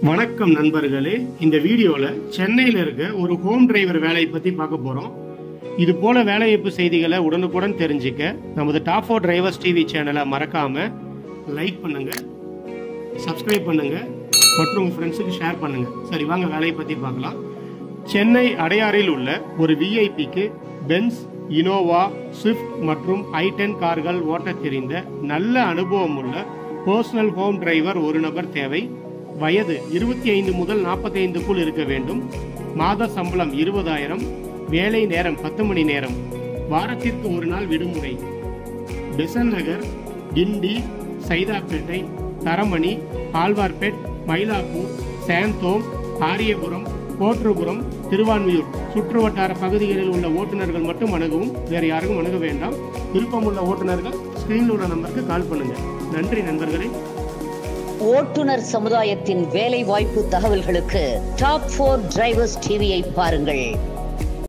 வணக்கம் நண்பர்களே இந்த வீடியோல சென்னையில இருக்க ஒரு ஹோம் டிரைவர் வேலையை பத்தி பார்க்க போறோம் இது போல வேலைவாய்ப்பு செய்திகளை உடனுக்குடன் தெரிஞ்சுக்க நமது டாப் ஃபோர் டிரைவர்ஸ் டிவி சேனலை மறக்காம லைக் பண்ணுங்க சப்ஸ்கிரைப் பண்ணுங்க மற்றும் உங்க ஃப்ரெண்ட்ஸுக்கு ஷேர் பண்ணுங்க சரி வாங்க வேலையை பத்தி பார்க்கலாம் சென்னை அடையாறில் உள்ள ஒரு விஐபிக்கு பென்ஸ் இனோவா ஸ்விஃப்ட் மற்றும் ஐ டென் கார்கள் ஓட்டத் தெரிந்த நல்ல அனுபவம் உள்ள பர்சனல் ஹோம் டிரைவர் ஒரு நபர் தேவை வயது இருபத்தி ஐந்து முதல் நாற்பத்தி ஐந்துக்குள் இருக்க வேண்டும் மாத சம்பளம் இருபதாயிரம் வேலை நேரம் பத்து மணி நேரம் வாரத்திற்கு ஒரு நாள் விடுமுறை பெசன் நகர் கிண்டி சைதாப்பேட்டை தரமணி ஆழ்வார்பேட் மயிலாப்பூர் சாந்தோம் ஆரியபுரம் கோட்டூர்புரம் திருவான்மியூர் சுற்றுவட்டார பகுதிகளில் உள்ள ஓட்டுநர்கள் மட்டும் அணுகவும் வேறு யாருக்கும் அணுக வேண்டாம் விருப்பமுள்ள ஓட்டுநர்கள் ஸ்கிரீனில் உள்ள நம்பருக்கு கால் பண்ணுங்க நன்றி நண்பர்களே ஓட்டுநர் சமுதாயத்தின் வேலை வாய்ப்பு தகவல்களுக்கு டாப் போர் டிரைவர்ஸ் டிவியை பாருங்கள்